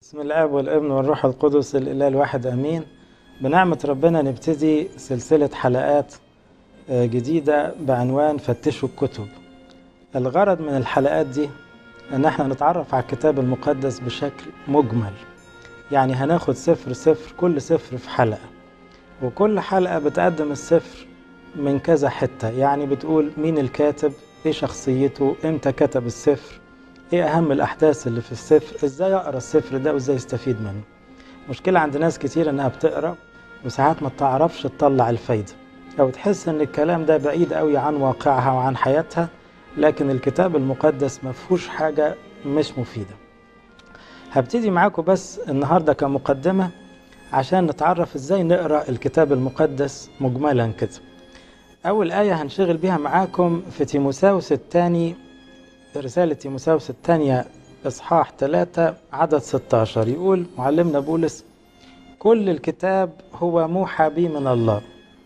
بسم الاب والابن والروح القدس الاله الواحد امين بنعمه ربنا نبتدي سلسله حلقات آه، جديده بعنوان فتشوا الكتب الغرض من الحلقات دي ان احنا نتعرف على الكتاب المقدس بشكل مجمل يعني هناخد سفر سفر كل سفر في حلقه وكل حلقه بتقدم السفر من كذا حته يعني بتقول مين الكاتب ايه شخصيته امتى كتب السفر ايه اهم الاحداث اللي في السفر ازاي اقرا السفر ده وازاي استفيد منه مشكله عند ناس كتير انها بتقرا وساعات ما تعرفش تطلع الفايده او تحس ان الكلام ده بعيد قوي عن واقعها وعن حياتها لكن الكتاب المقدس ما فيهوش حاجه مش مفيده هبتدي معاكم بس النهارده كمقدمه عشان نتعرف ازاي نقرا الكتاب المقدس مجملا كده اول ايه هنشغل بيها معاكم في تيموساوس الثاني رسالة تيموساوس الثانية إصحاح 3 عدد 16 يقول معلمنا بولس كل الكتاب هو موحى به من الله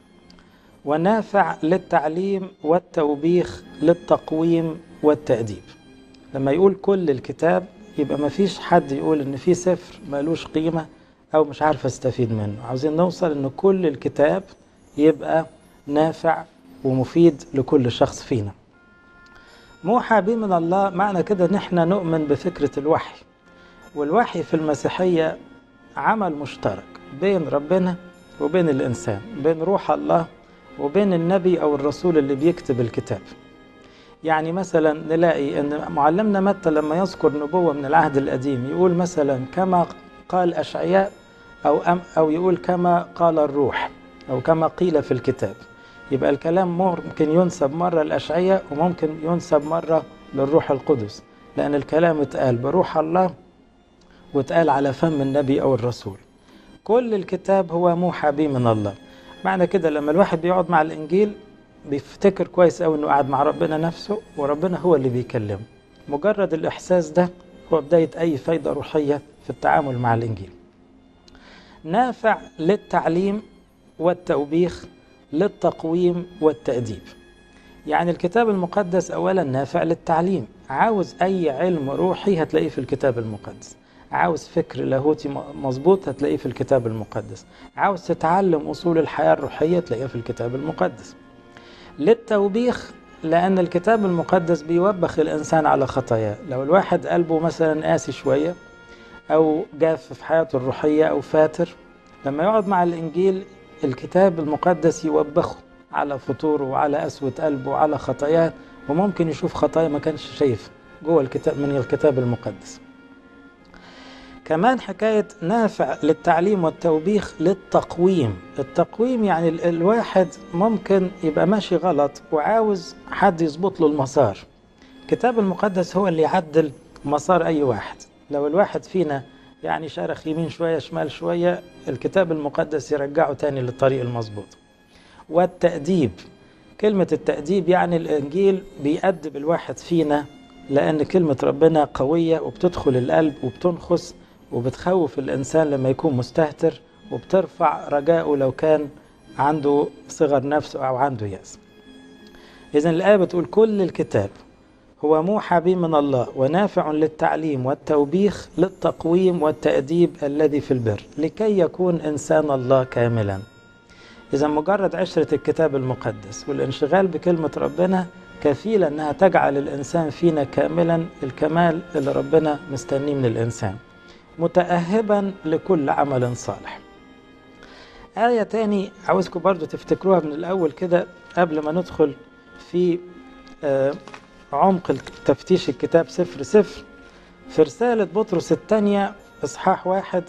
ونافع للتعليم والتوبيخ للتقويم والتأديب لما يقول كل الكتاب يبقى ما فيش حد يقول ان في سفر ملوش قيمة او مش عارف استفيد منه عاوزين نوصل ان كل الكتاب يبقى نافع ومفيد لكل شخص فينا موحى به من الله معنى كده ان احنا نؤمن بفكرة الوحي والوحي في المسيحية عمل مشترك بين ربنا وبين الإنسان بين روح الله وبين النبي أو الرسول اللي بيكتب الكتاب يعني مثلا نلاقي أن معلمنا متى لما يذكر نبوة من العهد القديم يقول مثلا كما قال أشعياء أو, أم أو يقول كما قال الروح أو كما قيل في الكتاب يبقى الكلام ممكن ينسب مرة لأشعية وممكن ينسب مرة للروح القدس لأن الكلام اتقال بروح الله واتقال على فم النبي أو الرسول كل الكتاب هو موحى به من الله معنى كده لما الواحد بيقعد مع الإنجيل بيفتكر كويس أوي إنه قاعد مع ربنا نفسه وربنا هو اللي بيكلمه مجرد الإحساس ده هو بداية أي فايدة روحية في التعامل مع الإنجيل نافع للتعليم والتوبيخ للتقويم والتأديب يعني الكتاب المقدس أولا نافع للتعليم عاوز أي علم روحي هتلاقيه في الكتاب المقدس عاوز فكر لاهوتي مظبوط هتلاقيه في الكتاب المقدس عاوز تتعلم أصول الحياة الروحية تلاقيها في الكتاب المقدس للتوبيخ لأن الكتاب المقدس بيوبخ الإنسان على خطاياه لو الواحد قلبه مثلا قاسي شوية أو جاف في حياته الروحية أو فاتر لما يقعد مع الإنجيل الكتاب المقدس يوبخه على فطوره وعلى قسوة قلبه وعلى خطاياه وممكن يشوف خطايا ما كانش شايف جوه الكتاب من الكتاب المقدس كمان حكاية نافع للتعليم والتوبيخ للتقويم التقويم يعني ال الواحد ممكن يبقى ماشي غلط وعاوز حد يظبط له المسار الكتاب المقدس هو اللي يعدل مسار أي واحد لو الواحد فينا يعني شرخ يمين شوية شمال شوية الكتاب المقدس يرجعه تاني للطريق المظبوط والتأديب كلمة التأديب يعني الإنجيل بيأدب الواحد فينا لأن كلمة ربنا قوية وبتدخل القلب وبتنخس وبتخوف الإنسان لما يكون مستهتر وبترفع رجاءه لو كان عنده صغر نفسه أو عنده يأس إذا الآية بتقول كل الكتاب هو موحى به من الله ونافع للتعليم والتوبيخ للتقويم والتأديب الذي في البر لكي يكون إنسان الله كاملا إذا مجرد عشرة الكتاب المقدس والانشغال بكلمة ربنا كفيلة أنها تجعل الإنسان فينا كاملا الكمال اللي ربنا مستنيه من الإنسان متأهبا لكل عمل صالح آية تاني عاوزكم برضو تفتكروها من الأول كده قبل ما ندخل في آه عمق تفتيش الكتاب سفر سفر في رسالة بطرس الثانية إصحاح واحد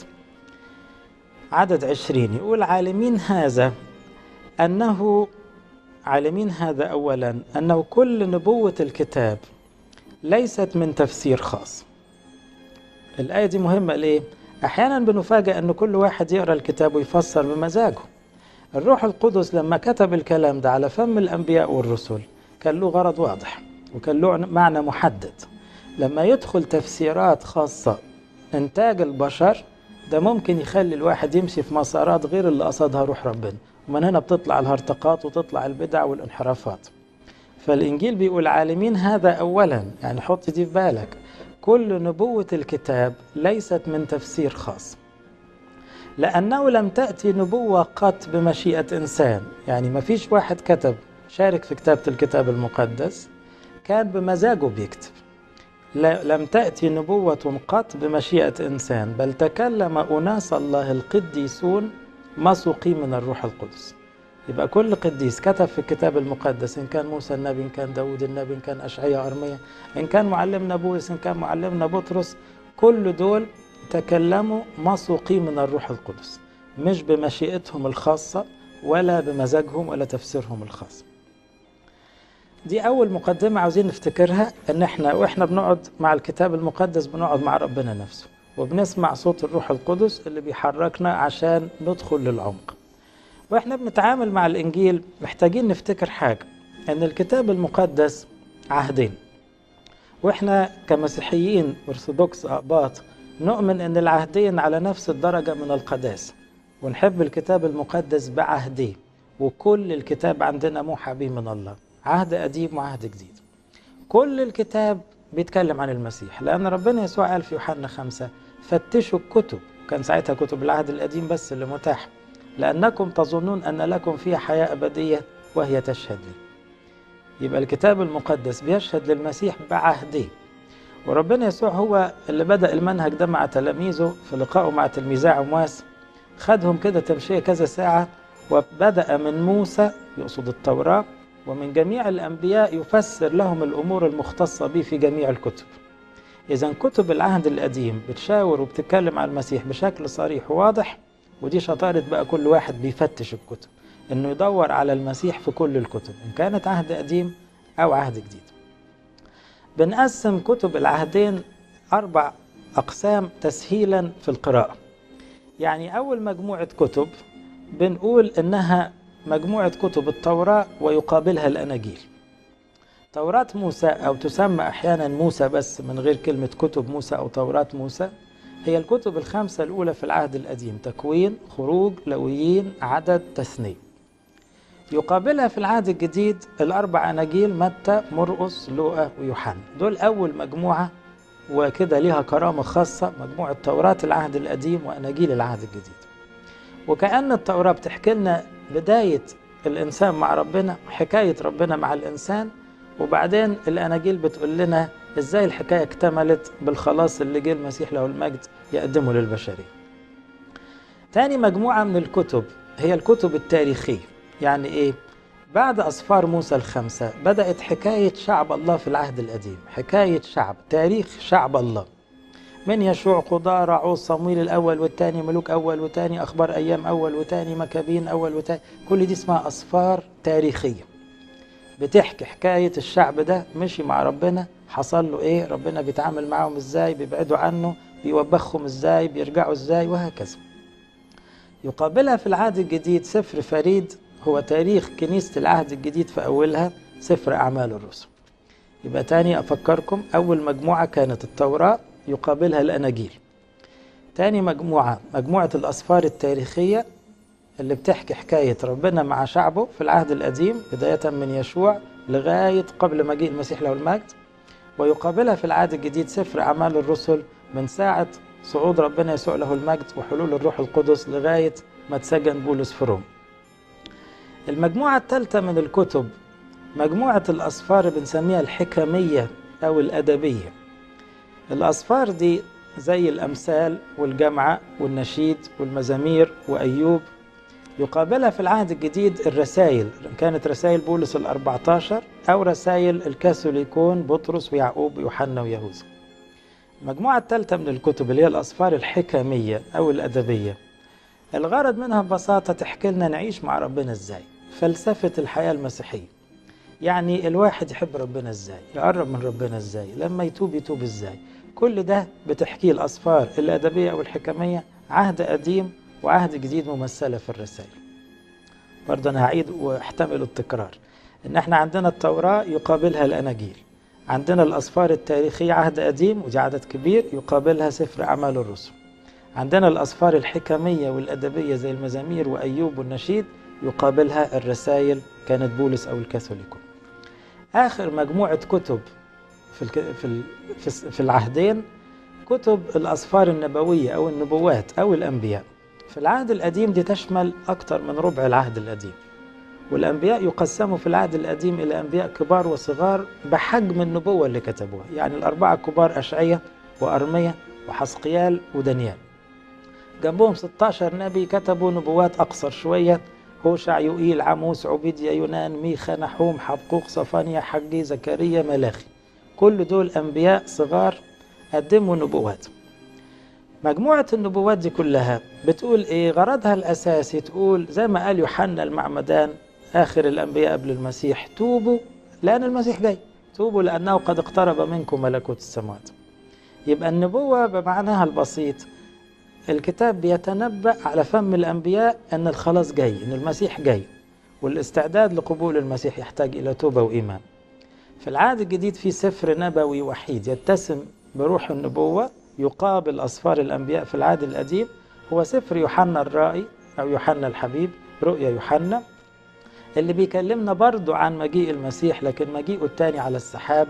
عدد عشرين يقول عالمين هذا أنه عالمين هذا أولا أنه كل نبوة الكتاب ليست من تفسير خاص الآية دي مهمة ليه؟ أحيانا بنفاجأ أن كل واحد يقرأ الكتاب ويفسر بمزاجه الروح القدس لما كتب الكلام ده على فم الأنبياء والرسل كان له غرض واضح وكان له معنى محدد لما يدخل تفسيرات خاصة إنتاج البشر ده ممكن يخلي الواحد يمشي في مسارات غير اللي قصدها روح ربنا ومن هنا بتطلع الهرطقات وتطلع البدع والانحرافات فالإنجيل بيقول عالمين هذا أولا يعني حط دي في بالك كل نبوة الكتاب ليست من تفسير خاص لأنه لم تأتي نبوة قط بمشيئة إنسان يعني ما فيش واحد كتب شارك في كتابة الكتاب المقدس كان بمزاجه بيكتب لم تأتي نبوة قط بمشيئة إنسان بل تكلم أناس الله القديسون مسوقي من الروح القدس يبقى كل قديس كتب في الكتاب المقدس إن كان موسى النبي إن كان داود النبي إن كان أشعياء أرمية إن كان معلمنا بولس إن كان معلمنا بطرس كل دول تكلموا مسوقي من الروح القدس مش بمشيئتهم الخاصة ولا بمزاجهم ولا تفسيرهم الخاص دي أول مقدمة عاوزين نفتكرها إن إحنا وإحنا بنقعد مع الكتاب المقدس بنقعد مع ربنا نفسه وبنسمع صوت الروح القدس اللي بيحركنا عشان ندخل للعمق واحنا بنتعامل مع الانجيل محتاجين نفتكر حاجه ان الكتاب المقدس عهدين واحنا كمسيحيين ارثوذكس اقباط نؤمن ان العهدين على نفس الدرجه من القداسه ونحب الكتاب المقدس بعهديه وكل الكتاب عندنا موحى به من الله عهد قديم وعهد جديد كل الكتاب بيتكلم عن المسيح لأن ربنا يسوع قال في يوحنا خمسة فتشوا الكتب كان ساعتها كتب العهد القديم بس اللي متاح لأنكم تظنون أن لكم فيها حياة أبدية وهي تشهد لي يبقى الكتاب المقدس بيشهد للمسيح بعهده وربنا يسوع هو اللي بدأ المنهج ده مع تلاميذه في لقائه مع تلميذي عمواس خدهم كده تمشية كذا ساعة وبدأ من موسى يقصد التوراة ومن جميع الأنبياء يفسر لهم الأمور المختصة به في جميع الكتب إذا كتب العهد القديم بتشاور وبتتكلم عن المسيح بشكل صريح وواضح ودي شطارة بقى كل واحد بيفتش الكتب إنه يدور على المسيح في كل الكتب إن كانت عهد قديم أو عهد جديد بنقسم كتب العهدين أربع أقسام تسهيلا في القراءة يعني أول مجموعة كتب بنقول إنها مجموعة كتب التوراة ويقابلها الأناجيل توراة موسى أو تسمى أحيانا موسى بس من غير كلمة كتب موسى أو توراة موسى هي الكتب الخمسة الأولى في العهد القديم تكوين خروج لويين عدد تثنية يقابلها في العهد الجديد الأربع أناجيل متى مرقس لوقا ويوحنا دول أول مجموعة وكده ليها كرامة خاصة مجموعة توراة العهد القديم وأناجيل العهد الجديد وكأن التوراة بتحكي لنا بداية الإنسان مع ربنا حكاية ربنا مع الإنسان وبعدين الأناجيل بتقول لنا إزاي الحكاية اكتملت بالخلاص اللي جه المسيح له المجد يقدمه للبشرية تاني مجموعة من الكتب هي الكتب التاريخية يعني إيه؟ بعد أسفار موسى الخمسة بدأت حكاية شعب الله في العهد القديم حكاية شعب تاريخ شعب الله من يشوع قضاء رعوز صمويل الأول والثاني ملوك أول وثاني أخبار أيام أول وثاني مكابين أول وثاني كل دي اسمها أسفار تاريخية بتحكي حكاية الشعب ده مشي مع ربنا حصل له إيه ربنا بيتعامل معاهم إزاي بيبعدوا عنه بيوبخهم إزاي بيرجعوا إزاي وهكذا يقابلها في العهد الجديد سفر فريد هو تاريخ كنيسة العهد الجديد في أولها سفر أعمال الرسل يبقى تاني أفكركم أول مجموعة كانت التوراة يقابلها الأناجيل تاني مجموعة مجموعة الأسفار التاريخية اللي بتحكي حكاية ربنا مع شعبه في العهد القديم بداية من يشوع لغاية قبل مجيء المسيح له المجد ويقابلها في العهد الجديد سفر أعمال الرسل من ساعة صعود ربنا يسوع له المجد وحلول الروح القدس لغاية ما تسجن بولس في روم المجموعة الثالثة من الكتب مجموعة الأسفار بنسميها الحكمية أو الأدبية الأسفار دي زي الأمثال والجمعة والنشيد والمزامير وأيوب يقابلها في العهد الجديد الرسائل كانت رسائل بولس الأربعتاشر أو رسائل الكاثوليكون بطرس ويعقوب ويوحنا ويهوذا المجموعة الثالثة من الكتب اللي هي الأسفار الحكمية أو الأدبية الغرض منها ببساطة تحكي لنا نعيش مع ربنا إزاي فلسفة الحياة المسيحية يعني الواحد يحب ربنا إزاي يقرب من ربنا إزاي لما يتوب يتوب إزاي كل ده بتحكيه الأسفار الأدبية أو الحكمية عهد قديم وعهد جديد ممثلة في الرسائل برضه أنا هعيد واحتمل التكرار إن إحنا عندنا التوراة يقابلها الأناجيل عندنا الأسفار التاريخية عهد قديم ودي عدد كبير يقابلها سفر أعمال الرسل عندنا الأسفار الحكمية والأدبية زي المزامير وأيوب والنشيد يقابلها الرسائل كانت بولس أو الكاثوليكون آخر مجموعة كتب في في في العهدين كتب الأسفار النبوية أو النبوات أو الأنبياء في العهد القديم دي تشمل أكثر من ربع العهد القديم والأنبياء يقسموا في العهد القديم إلى أنبياء كبار وصغار بحجم النبوة اللي كتبوها يعني الأربعة كبار أشعية وأرمية وحسقيال ودانيال جنبهم 16 نبي كتبوا نبوات أقصر شوية هوشع يوئيل عموس عبيديا يونان ميخا نحوم حبقوق صفانيا حجي زكريا ملاخي كل دول أنبياء صغار قدموا نبوات مجموعة النبوات دي كلها بتقول إيه غرضها الأساسي تقول زي ما قال يوحنا المعمدان آخر الأنبياء قبل المسيح توبوا لأن المسيح جاي توبوا لأنه قد اقترب منكم ملكوت السماوات يبقى النبوة بمعناها البسيط الكتاب بيتنبأ على فم الأنبياء أن الخلاص جاي أن المسيح جاي والاستعداد لقبول المسيح يحتاج إلى توبة وإيمان في العهد الجديد في سفر نبوي وحيد يتسم بروح النبوة يقابل أسفار الأنبياء في العهد القديم هو سفر يوحنا الرائي أو يوحنا الحبيب رؤيا يوحنا اللي بيكلمنا برضو عن مجيء المسيح لكن مجيئه الثاني على السحاب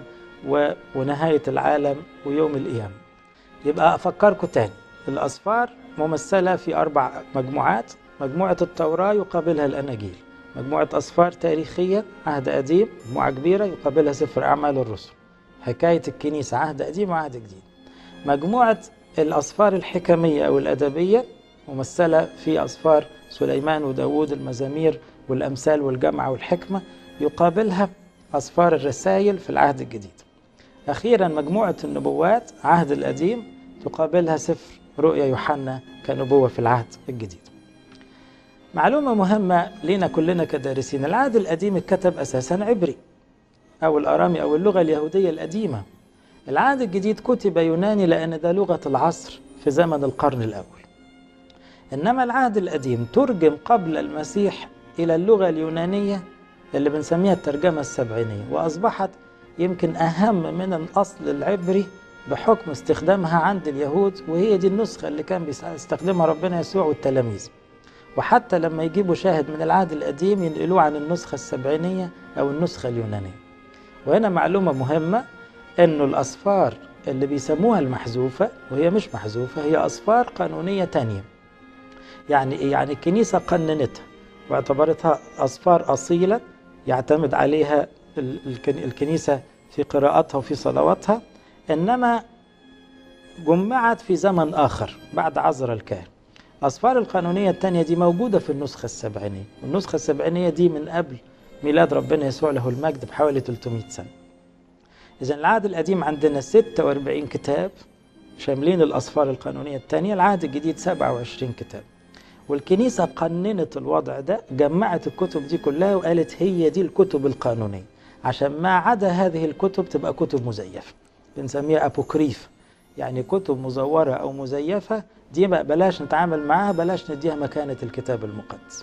ونهاية العالم ويوم القيامة يبقى أفكركم تاني الأسفار ممثلة في أربع مجموعات مجموعة التوراة يقابلها الأناجيل مجموعة أسفار تاريخية عهد قديم مجموعة كبيرة يقابلها سفر أعمال الرسل حكاية الكنيسة عهد قديم وعهد جديد مجموعة الأسفار الحكمية أو الأدبية ممثلة في أسفار سليمان وداود المزامير والأمثال والجمع والحكمة يقابلها أسفار الرسائل في العهد الجديد أخيرا مجموعة النبوات عهد القديم تقابلها سفر رؤيا يوحنا كنبوة في العهد الجديد معلومة مهمة لنا كلنا كدارسين العهد القديم اتكتب أساسا عبري أو الأرامي أو اللغة اليهودية القديمة العهد الجديد كتب يوناني لأن ده لغة العصر في زمن القرن الأول إنما العهد القديم ترجم قبل المسيح إلى اللغة اليونانية اللي بنسميها الترجمة السبعينية وأصبحت يمكن أهم من الأصل العبري بحكم استخدامها عند اليهود وهي دي النسخة اللي كان بيستخدمها ربنا يسوع والتلاميذ وحتى لما يجيبوا شاهد من العهد القديم ينقلوه عن النسخة السبعينية أو النسخة اليونانية وهنا معلومة مهمة أنه الأصفار اللي بيسموها المحذوفة وهي مش محذوفة هي أصفار قانونية تانية يعني إيه؟ يعني الكنيسة قننتها واعتبرتها أصفار أصيلة يعتمد عليها الكنيسة في قراءتها وفي صلواتها إنما جمعت في زمن آخر بعد عزر الكاهن أصفار القانونية الثانية دي موجودة في النسخة السبعينية والنسخة السبعينية دي من قبل ميلاد ربنا يسوع له المجد بحوالي 300 سنة إذا العهد القديم عندنا 46 كتاب شاملين الأصفار القانونية الثانية العهد الجديد 27 كتاب والكنيسة قننت الوضع ده جمعت الكتب دي كلها وقالت هي دي الكتب القانونية عشان ما عدا هذه الكتب تبقى كتب مزيفة بنسميها أبوكريف يعني كتب مزورة أو مزيفة دي بقى بلاش نتعامل معاها بلاش نديها مكانة الكتاب المقدس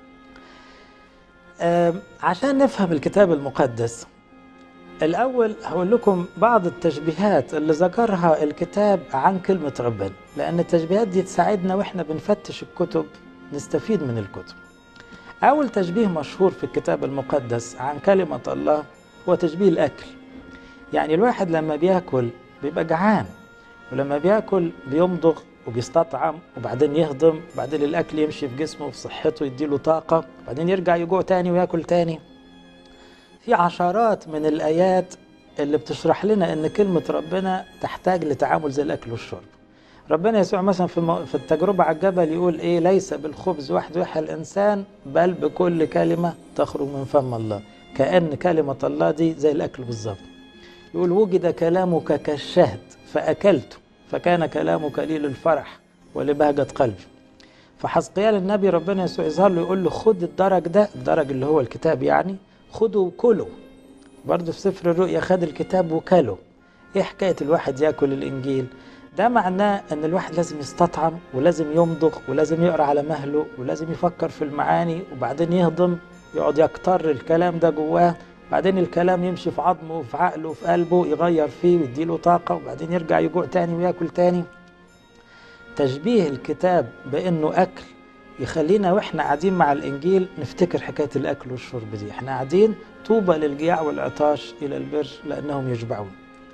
عشان نفهم الكتاب المقدس الأول هقول لكم بعض التشبيهات اللي ذكرها الكتاب عن كلمة ربنا لأن التشبيهات دي تساعدنا وإحنا بنفتش الكتب نستفيد من الكتب أول تشبيه مشهور في الكتاب المقدس عن كلمة الله هو تشبيه الأكل يعني الواحد لما بياكل بيبقى جعان ولما بياكل بيمضغ وبيستطعم وبعدين يهضم وبعدين الأكل يمشي في جسمه وفي صحته يديله طاقة وبعدين يرجع يجوع تاني وياكل تاني في عشرات من الآيات اللي بتشرح لنا إن كلمة ربنا تحتاج لتعامل زي الأكل والشرب ربنا يسوع مثلا في في التجربة على الجبل يقول إيه ليس بالخبز وحده يحيى الإنسان بل بكل كلمة تخرج من فم الله كأن كلمة الله دي زي الأكل بالظبط يقول وجد كلامك كالشهد فأكلته فكان كلامك لي للفرح ولبهجة قلبي فحسقيال النبي ربنا يسوع يظهر له يقول له خد الدرج ده الدرج اللي هو الكتاب يعني خده وكله برضه في سفر الرؤيا خد الكتاب وكله ايه حكاية الواحد ياكل الانجيل ده معناه ان الواحد لازم يستطعم ولازم يمضغ ولازم يقرا على مهله ولازم يفكر في المعاني وبعدين يهضم يقعد يكتر الكلام ده جواه بعدين الكلام يمشي في عظمه وفي عقله وفي قلبه يغير فيه ويديله طاقة وبعدين يرجع يجوع تاني وياكل تاني تشبيه الكتاب بانه اكل يخلينا واحنا قاعدين مع الانجيل نفتكر حكايه الاكل والشرب دي احنا قاعدين طوبى للجياع والعطاش الى البر لانهم يشبعون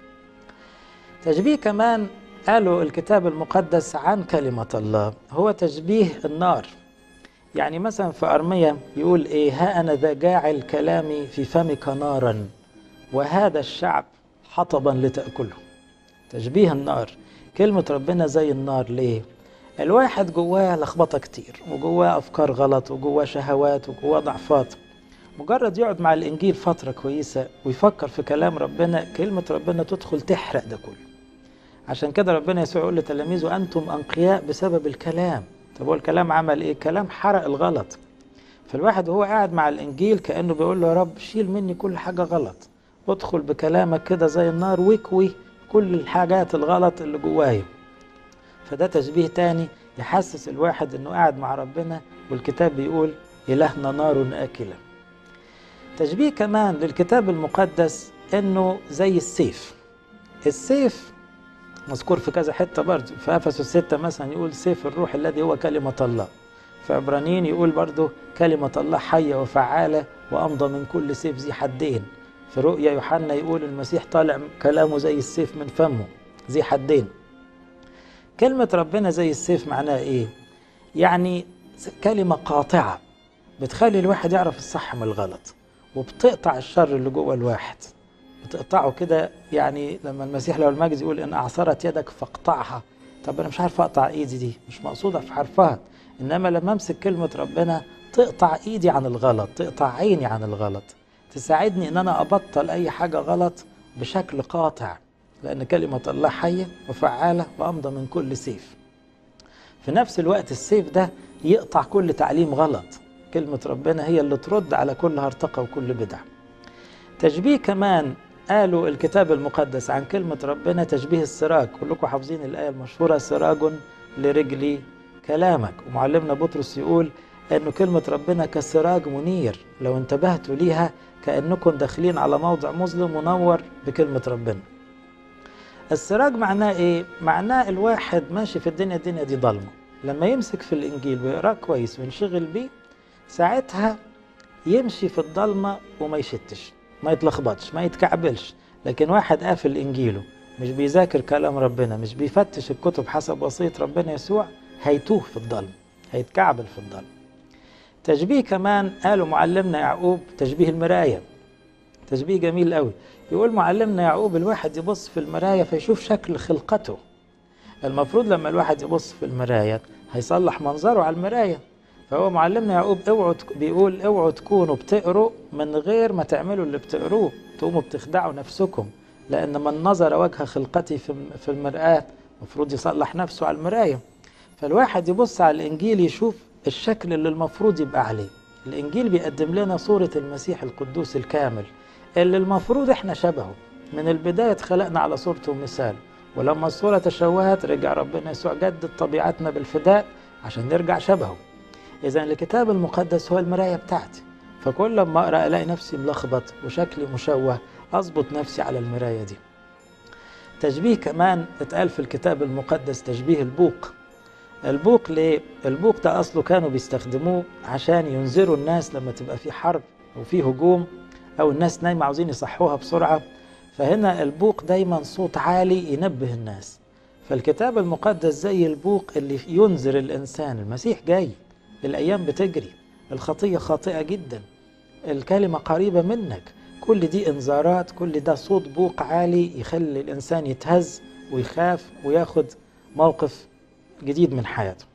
تشبيه كمان قالوا الكتاب المقدس عن كلمة الله هو تشبيه النار يعني مثلا في أرمية يقول إيه ها أنا ذا جاعل كلامي في فمك نارا وهذا الشعب حطبا لتأكله تشبيه النار كلمة ربنا زي النار ليه الواحد جواه لخبطة كتير وجواه أفكار غلط وجواه شهوات وجواه ضعفات مجرد يقعد مع الإنجيل فترة كويسة ويفكر في كلام ربنا كلمة ربنا تدخل تحرق ده كله عشان كده ربنا يسوع يقول لتلاميذه أنتم أنقياء بسبب الكلام طب هو الكلام عمل إيه؟ الكلام حرق الغلط فالواحد وهو قاعد مع الإنجيل كأنه بيقول له يا رب شيل مني كل حاجة غلط ادخل بكلامك كده زي النار واكوي كل الحاجات الغلط اللي جوايا فده تشبيه تاني يحسس الواحد انه قاعد مع ربنا والكتاب بيقول إلهنا نار آكلة تشبيه كمان للكتاب المقدس انه زي السيف السيف مذكور في كذا حته برضه في افسس 6 مثلا يقول سيف الروح الذي هو كلمه الله في عبرانيين يقول برضه كلمه الله حيه وفعاله وامضى من كل سيف ذي حدين في رؤيا يوحنا يقول المسيح طالع كلامه زي السيف من فمه ذي حدين كلمه ربنا زي السيف معناها ايه يعني كلمه قاطعه بتخلي الواحد يعرف الصح من الغلط وبتقطع الشر اللي جوه الواحد بتقطعه كده يعني لما المسيح له المجد يقول ان اعصرت يدك فاقطعها طب انا مش عارف اقطع ايدي دي مش مقصوده في حرفها انما لما امسك كلمه ربنا تقطع ايدي عن الغلط تقطع عيني عن الغلط تساعدني ان انا ابطل اي حاجه غلط بشكل قاطع لان كلمه الله حيه وفعاله وامضى من كل سيف في نفس الوقت السيف ده يقطع كل تعليم غلط كلمه ربنا هي اللي ترد على كل هرطقه وكل بدعه تشبيه كمان قالوا الكتاب المقدس عن كلمة ربنا تشبيه السراج كلكم حافظين الآية المشهورة سراج لرجلي كلامك ومعلمنا بطرس يقول أنه كلمة ربنا كسراج منير لو انتبهتوا ليها كأنكم داخلين على موضع مظلم منور بكلمة ربنا السراج معناه إيه؟ معناه الواحد ماشي في الدنيا الدنيا دي ضلمة لما يمسك في الإنجيل ويقراه كويس وينشغل بيه ساعتها يمشي في الضلمة وما يشتش ما يتلخبطش ما يتكعبلش لكن واحد قافل انجيله مش بيذاكر كلام ربنا مش بيفتش الكتب حسب وصية ربنا يسوع هيتوه في الضلم هيتكعبل في الضلم تشبيه كمان قالوا معلمنا يعقوب تشبيه المراية تشبيه جميل قوي يقول معلمنا يعقوب الواحد يبص في المراية فيشوف شكل خلقته المفروض لما الواحد يبص في المراية هيصلح منظره على المراية فهو معلمنا يعقوب اوعوا بيقول اوعوا تكونوا بتقروا من غير ما تعملوا اللي بتقروه تقوموا بتخدعوا نفسكم لان من نظر وجه خلقتي في المرآة المفروض يصلح نفسه على المراية فالواحد يبص على الانجيل يشوف الشكل اللي المفروض يبقى عليه الانجيل بيقدم لنا صورة المسيح القدوس الكامل اللي المفروض احنا شبهه من البداية اتخلقنا على صورته ومثاله ولما الصورة تشوهت رجع ربنا يسوع جدد طبيعتنا بالفداء عشان نرجع شبهه إذا الكتاب المقدس هو المراية بتاعتي فكل ما أقرأ ألاقي نفسي ملخبط وشكلي مشوه أظبط نفسي على المراية دي تشبيه كمان اتقال في الكتاب المقدس تشبيه البوق البوق ليه؟ البوق ده أصله كانوا بيستخدموه عشان ينذروا الناس لما تبقى في حرب أو في هجوم أو الناس نايمة عاوزين يصحوها بسرعة فهنا البوق دايما صوت عالي ينبه الناس فالكتاب المقدس زي البوق اللي ينذر الإنسان المسيح جاي الأيام بتجري الخطية خاطئة جدا الكلمة قريبة منك كل دي انذارات كل ده صوت بوق عالي يخلي الإنسان يتهز ويخاف وياخد موقف جديد من حياته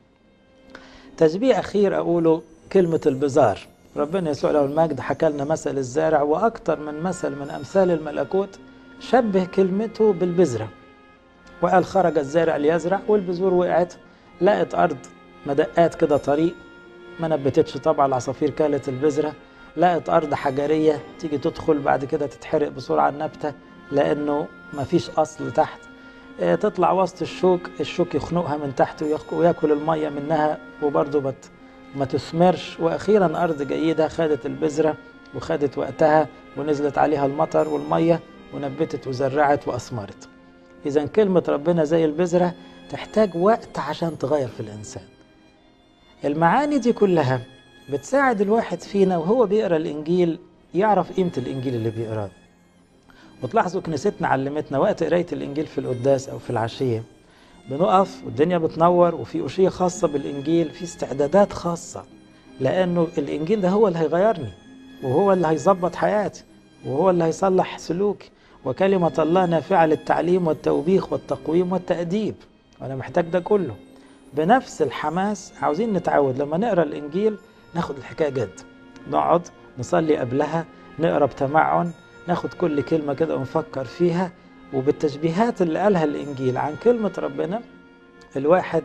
تشبيه أخير أقوله كلمة البزار ربنا يسوع له المجد حكى لنا مثل الزارع وأكثر من مثل من أمثال الملكوت شبه كلمته بالبذرة وقال خرج الزارع ليزرع والبذور وقعت لقت أرض مدقات كده طريق ما نبتتش طبعا العصافير كالت البذرة لقت أرض حجرية تيجي تدخل بعد كده تتحرق بسرعة النبتة لأنه ما فيش أصل تحت تطلع وسط الشوك الشوك يخنقها من تحت وياكل المية منها وبرضه بت ما تثمرش وأخيرا أرض جيدة خدت البذرة وخدت وقتها ونزلت عليها المطر والمية ونبتت وزرعت وأثمرت إذا كلمة ربنا زي البذرة تحتاج وقت عشان تغير في الإنسان المعاني دي كلها بتساعد الواحد فينا وهو بيقرا الانجيل يعرف قيمه الانجيل اللي بيقراه وتلاحظوا كنيستنا علمتنا وقت قراية الإنجيل في القداس أو في العشية بنقف والدنيا بتنور وفي أشية خاصة بالإنجيل في استعدادات خاصة لأنه الإنجيل ده هو اللي هيغيرني وهو اللي هيظبط حياتي وهو اللي هيصلح سلوكي وكلمة الله نافعة للتعليم والتوبيخ والتقويم والتأديب وأنا محتاج ده كله بنفس الحماس عاوزين نتعود لما نقرا الإنجيل ناخد الحكاية جد نقعد نصلي قبلها نقرا بتمعن ناخد كل كلمة كده ونفكر فيها وبالتشبيهات اللي قالها الإنجيل عن كلمة ربنا الواحد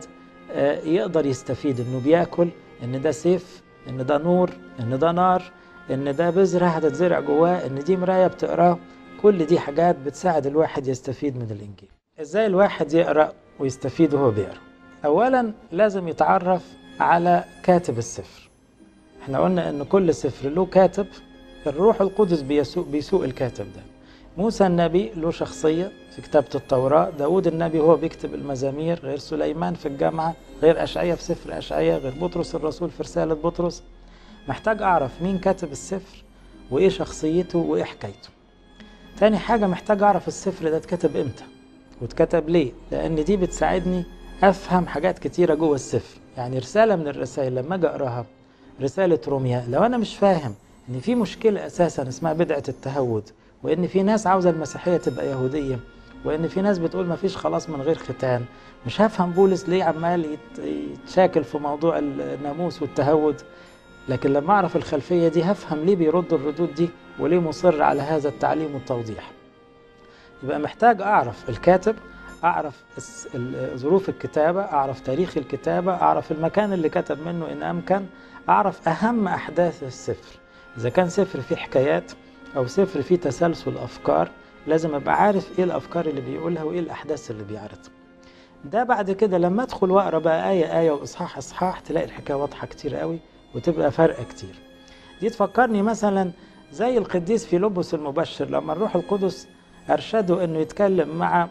يقدر يستفيد إنه بياكل إن ده سيف إن ده نور إن ده نار إن ده بذرة هتتزرع جواه إن دي مراية بتقراه كل دي حاجات بتساعد الواحد يستفيد من الإنجيل إزاي الواحد يقرأ ويستفيد وهو بيقرأ أولا لازم يتعرف على كاتب السفر احنا قلنا ان كل سفر له كاتب الروح القدس بيسوق, بيسوق الكاتب ده موسى النبي له شخصية في كتابة التوراة داود النبي هو بيكتب المزامير غير سليمان في الجامعة غير أشعية في سفر أشعية غير بطرس الرسول في رسالة بطرس محتاج أعرف مين كاتب السفر وإيه شخصيته وإيه حكايته تاني حاجة محتاج أعرف السفر ده اتكتب إمتى واتكتب ليه لأن دي بتساعدني أفهم حاجات كتيرة جوه السفر يعني رسالة من الرسائل لما أجي أقراها رسالة روميا لو أنا مش فاهم إن في مشكلة أساسا اسمها بدعة التهود وإن في ناس عاوزة المسيحية تبقى يهودية وإن في ناس بتقول مفيش خلاص من غير ختان مش هفهم بولس ليه عمال يتشاكل في موضوع الناموس والتهود لكن لما أعرف الخلفية دي هفهم ليه بيرد الردود دي وليه مصر على هذا التعليم والتوضيح يبقى محتاج أعرف الكاتب أعرف ظروف الكتابة أعرف تاريخ الكتابة أعرف المكان اللي كتب منه إن أمكن أعرف أهم أحداث السفر إذا كان سفر فيه حكايات أو سفر فيه تسلسل أفكار لازم أبقى عارف إيه الأفكار اللي بيقولها وإيه الأحداث اللي بيعرضها ده بعد كده لما أدخل وأقرأ بقى آية آية وإصحاح إصحاح تلاقي الحكاية واضحة كتير قوي وتبقى فرق كتير دي تفكرني مثلا زي القديس فيلبس المبشر لما الروح القدس أرشده أنه يتكلم مع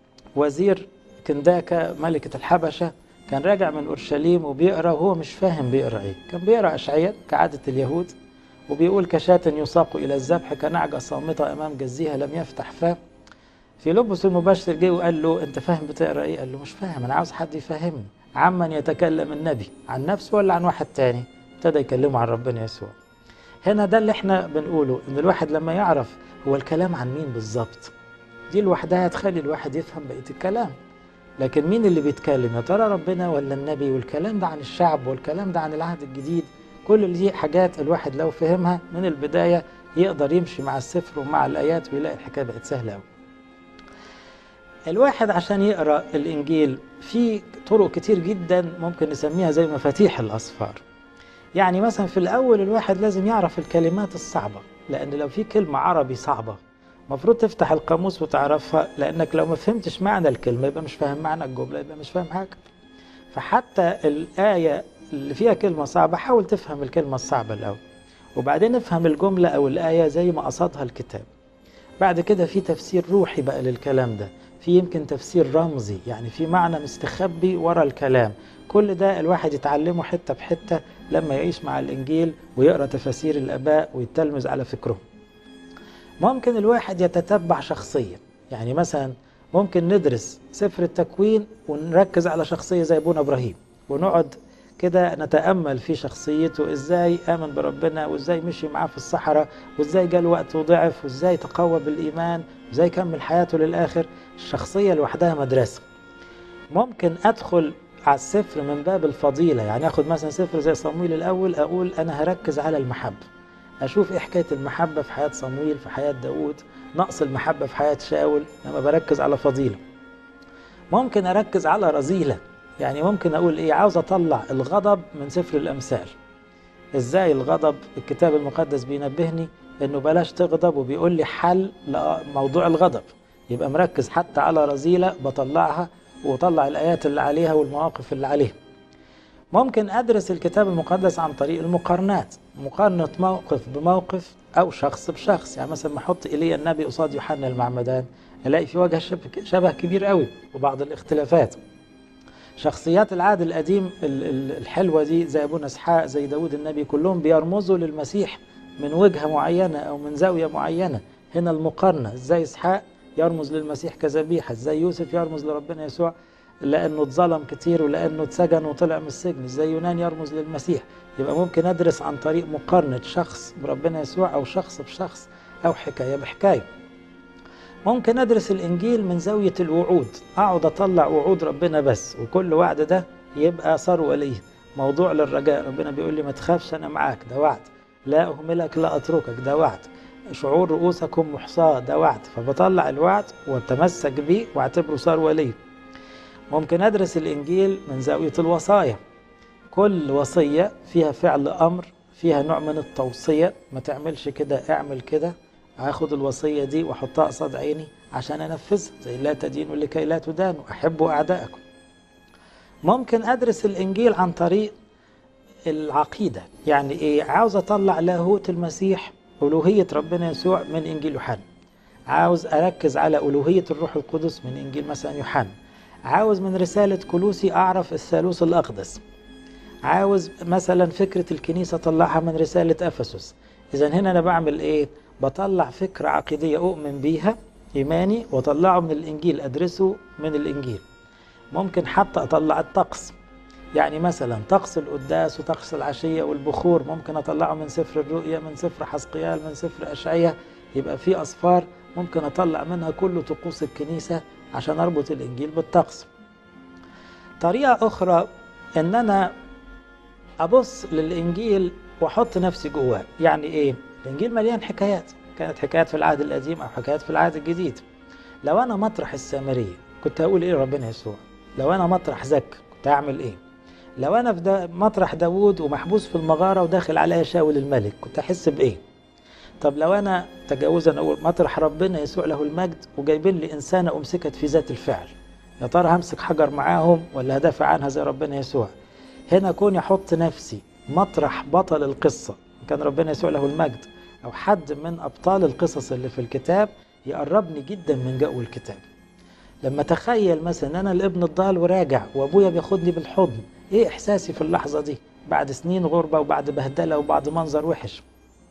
وزير كنداكا ملكة الحبشة كان راجع من أورشليم وبيقرأ وهو مش فاهم بيقرأ إيه كان بيقرأ أشعياء كعادة اليهود وبيقول كشاة يساق إلى الذبح كنعجة صامتة أمام جزيها لم يفتح فاه في لبس المبشر جه وقال له أنت فاهم بتقرأ إيه؟ قال له مش فاهم أنا عاوز حد يفهمني عمن يتكلم النبي عن نفسه ولا عن واحد تاني ابتدى يكلمه عن ربنا يسوع هنا ده اللي احنا بنقوله ان الواحد لما يعرف هو الكلام عن مين بالظبط دي لوحدها تخلي الواحد يفهم بقيه الكلام لكن مين اللي بيتكلم يا ترى ربنا ولا النبي والكلام ده عن الشعب والكلام ده عن العهد الجديد كل دي حاجات الواحد لو فهمها من البدايه يقدر يمشي مع السفر ومع الايات ويلاقي الحكايه بقت سهله قوي الواحد عشان يقرا الانجيل في طرق كتير جدا ممكن نسميها زي مفاتيح الاسفار يعني مثلا في الاول الواحد لازم يعرف الكلمات الصعبه لان لو في كلمه عربي صعبه المفروض تفتح القاموس وتعرفها لانك لو ما فهمتش معنى الكلمه يبقى مش فاهم معنى الجمله يبقى مش فاهم حاجه فحتى الايه اللي فيها كلمه صعبه حاول تفهم الكلمه الصعبه الاول وبعدين افهم الجمله او الايه زي ما قصدها الكتاب بعد كده في تفسير روحي بقى للكلام ده في يمكن تفسير رمزي يعني في معنى مستخبي ورا الكلام كل ده الواحد يتعلمه حتة بحتة لما يعيش مع الإنجيل ويقرأ تفاسير الآباء ويتلمذ على فكرهم ممكن الواحد يتتبع شخصية يعني مثلا ممكن ندرس سفر التكوين ونركز على شخصية زي أبونا إبراهيم ونقعد كده نتأمل في شخصيته إزاي آمن بربنا وإزاي مشي معاه في الصحراء وإزاي جاء الوقت وضعف وإزاي تقوى بالإيمان وإزاي كمل حياته للآخر الشخصية لوحدها مدرسة ممكن أدخل على السفر من باب الفضيلة يعني أخد مثلا سفر زي صمويل الأول أقول أنا هركز على المحبة أشوف إيه حكاية المحبة في حياة صمويل في حياة داود نقص المحبة في حياة شاول لما بركز على فضيلة ممكن أركز على رذيلة يعني ممكن أقول إيه عاوز أطلع الغضب من سفر الأمثال إزاي الغضب الكتاب المقدس بينبهني إنه بلاش تغضب وبيقول لي حل لموضوع الغضب يبقى مركز حتى على رذيلة بطلعها وطلع الآيات اللي عليها والمواقف اللي عليها ممكن أدرس الكتاب المقدس عن طريق المقارنات مقارنة موقف بموقف أو شخص بشخص يعني مثلا ما أحط إيليا النبي قصاد يوحنا المعمدان ألاقي في وجه شبه كبير قوي وبعض الاختلافات شخصيات العهد القديم الحلوة دي زي أبونا إسحاق زي داود النبي كلهم بيرمزوا للمسيح من وجهة معينة أو من زاوية معينة هنا المقارنة ازاي اسحاق يرمز للمسيح كذبيحة ازاي يوسف يرمز لربنا يسوع لانه اتظلم كتير ولانه اتسجن وطلع من السجن ازاي يونان يرمز للمسيح يبقى ممكن ادرس عن طريق مقارنة شخص بربنا يسوع او شخص بشخص او حكاية بحكاية ممكن ادرس الانجيل من زاوية الوعود اقعد اطلع وعود ربنا بس وكل وعد ده يبقى ثروة ليه موضوع للرجاء ربنا بيقول لي ما تخافش انا معاك ده وعد لا اهملك لا اتركك ده وعد شعور رؤوسكم محصاة ده وعد فبطلع الوعد واتمسك بيه واعتبره ثروة ليه ممكن ادرس الانجيل من زاوية الوصايا كل وصية فيها فعل امر فيها نوع من التوصية ما تعملش كده اعمل كده هاخد الوصية دي واحطها قصاد عيني عشان انفذها زي لا تدينوا لكي لا تدانوا احبوا اعدائكم ممكن ادرس الانجيل عن طريق العقيدة يعني ايه عاوز اطلع لاهوت المسيح ألوهية ربنا يسوع من إنجيل يوحنا عاوز أركز على ألوهية الروح القدس من إنجيل مثلا يوحنا عاوز من رسالة كلوسي أعرف الثالوث الأقدس عاوز مثلا فكرة الكنيسة أطلعها من رسالة أفسس إذا هنا أنا بعمل إيه؟ بطلع فكرة عقيدية أؤمن بيها إيماني وأطلعه من الإنجيل أدرسه من الإنجيل ممكن حتى أطلع الطقس يعني مثلا طقس القداس وطقس العشية والبخور ممكن أطلعه من سفر الرؤيا من سفر حسقيال من سفر أشعية يبقى في أصفار ممكن أطلع منها كل طقوس الكنيسة عشان أربط الإنجيل بالطقس طريقة أخرى إن أنا أبص للإنجيل وأحط نفسي جواه يعني إيه؟ الإنجيل مليان حكايات كانت حكايات في العهد القديم أو حكايات في العهد الجديد لو أنا مطرح السامرية كنت هقول إيه ربنا يسوع لو أنا مطرح زك كنت هعمل إيه لو انا في دا مطرح داوود ومحبوس في المغاره وداخل عليا شاول الملك كنت احس بايه طب لو انا تجاوزا اقول مطرح ربنا يسوع له المجد وجايبين لي انسانه امسكت في ذات الفعل يا ترى همسك حجر معاهم ولا هدافع عنها زي ربنا يسوع هنا كوني احط نفسي مطرح بطل القصه كان ربنا يسوع له المجد او حد من ابطال القصص اللي في الكتاب يقربني جدا من جو الكتاب لما تخيل مثلا انا الابن الضال وراجع وابويا بياخدني بالحضن ايه احساسي في اللحظه دي بعد سنين غربه وبعد بهدله وبعد منظر وحش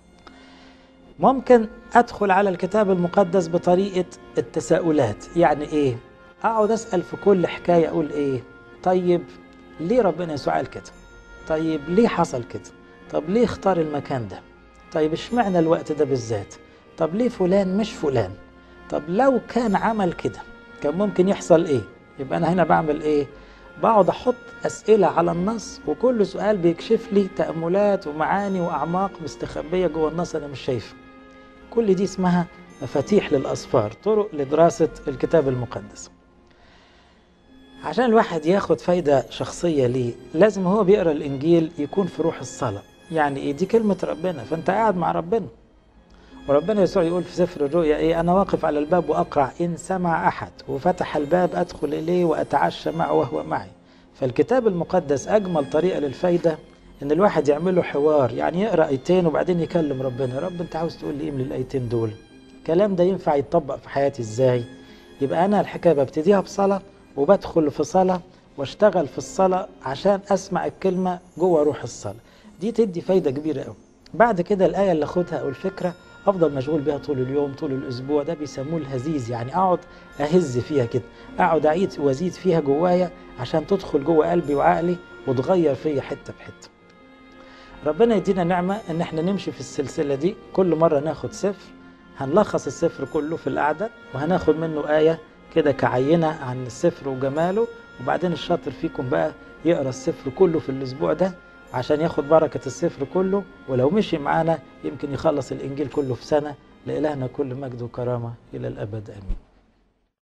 ممكن ادخل على الكتاب المقدس بطريقه التساؤلات يعني ايه اقعد اسال في كل حكايه اقول ايه طيب ليه ربنا يسوع قال كده طيب ليه حصل كده طب ليه اختار المكان ده طيب اشمعنى الوقت ده بالذات طب ليه فلان مش فلان طب لو كان عمل كده كان ممكن يحصل ايه يبقى انا هنا بعمل ايه بقعد احط اسئله على النص وكل سؤال بيكشف لي تاملات ومعاني واعماق مستخبيه جوه النص انا مش شايفها كل دي اسمها مفاتيح للاسفار طرق لدراسه الكتاب المقدس عشان الواحد ياخد فايدة شخصية ليه لازم هو بيقرأ الإنجيل يكون في روح الصلاة يعني إيه دي كلمة ربنا فأنت قاعد مع ربنا وربنا يسوع يقول في سفر الرؤيا ايه انا واقف على الباب واقرع ان سمع احد وفتح الباب ادخل اليه واتعشى معه وهو معي فالكتاب المقدس اجمل طريقه للفايده ان الواحد يعمل له حوار يعني يقرا ايتين وبعدين يكلم ربنا يا رب انت عاوز تقول لي ايه من الايتين دول الكلام ده ينفع يتطبق في حياتي ازاي يبقى انا الحكايه ببتديها بصلاه وبدخل في صلاه واشتغل في الصلاه عشان اسمع الكلمه جوه روح الصلاه دي تدي فايده كبيره قوي بعد كده الايه اللي اخدها او الفكره افضل مشغول بيها طول اليوم طول الاسبوع ده بيسموه الهزيز يعني اقعد اهز فيها كده اقعد اعيد وازيد فيها جوايا عشان تدخل جوه قلبي وعقلي وتغير فيا حته بحته ربنا يدينا نعمه ان احنا نمشي في السلسله دي كل مره ناخد سفر هنلخص السفر كله في القعده وهناخد منه ايه كده كعينه عن السفر وجماله وبعدين الشاطر فيكم بقى يقرا السفر كله في الاسبوع ده عشان ياخد بركة السفر كله ولو مشي معانا يمكن يخلص الإنجيل كله في سنة لإلهنا كل مجد وكرامة إلى الأبد آمين